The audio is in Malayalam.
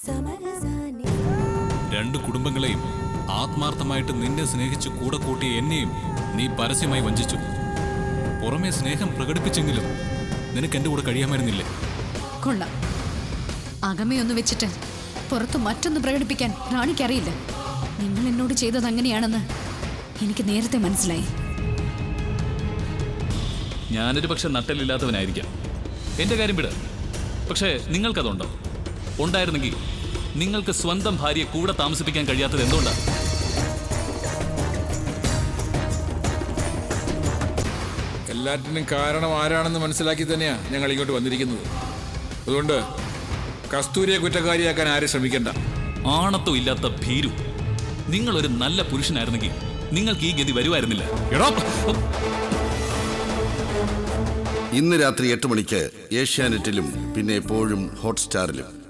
രണ്ട് കുടുംബങ്ങളെയും ആത്മാർത്ഥമായിട്ട് നിന്നെ സ്നേഹിച്ച് കൂടെ കൂട്ടിയ എന്നെയും നീ പരസ്യമായി വഞ്ചിച്ചു പുറമെ സ്നേഹം പ്രകടിപ്പിച്ചെങ്കിലും നിനക്ക് എന്റെ കൂടെ കഴിയാമായിരുന്നില്ലേ കൊള്ളാം അകമയൊന്ന് വെച്ചിട്ട് പുറത്ത് മറ്റൊന്ന് പ്രകടിപ്പിക്കാൻ റാണിക്കറിയില്ല നിങ്ങൾ എന്നോട് ചെയ്തത് അങ്ങനെയാണെന്ന് എനിക്ക് നേരത്തെ മനസ്സിലായി ഞാനൊരു പക്ഷെ നട്ടലില്ലാത്തവനായിരിക്കാം എന്റെ കാര്യം വിട് പക്ഷേ നിങ്ങൾക്കതുണ്ടോ ഉണ്ടായിരുന്നെങ്കിൽ നിങ്ങൾക്ക് സ്വന്തം ഭാര്യയെ കൂടെ താമസിപ്പിക്കാൻ കഴിയാത്തത് എന്തുകൊണ്ടാണ് എല്ലാറ്റിനും കാരണം ആരാണെന്ന് മനസ്സിലാക്കി തന്നെയാ ഞങ്ങൾ ഇങ്ങോട്ട് വന്നിരിക്കുന്നത് അതുകൊണ്ട് കസ്തൂരിയെ കുറ്റക്കാരിയാക്കാൻ ആരും ശ്രമിക്കണ്ട ആണത്തം ഇല്ലാത്ത ഭീരു നിങ്ങൾ ഒരു നല്ല പുരുഷനായിരുന്നെങ്കിൽ നിങ്ങൾക്ക് ഈ ഗതി വരുമായിരുന്നില്ല എടോ ഇന്ന് രാത്രി എട്ട് മണിക്ക് ഏഷ്യാനെറ്റിലും പിന്നെ എപ്പോഴും ഹോട്ട്സ്റ്റാറിലും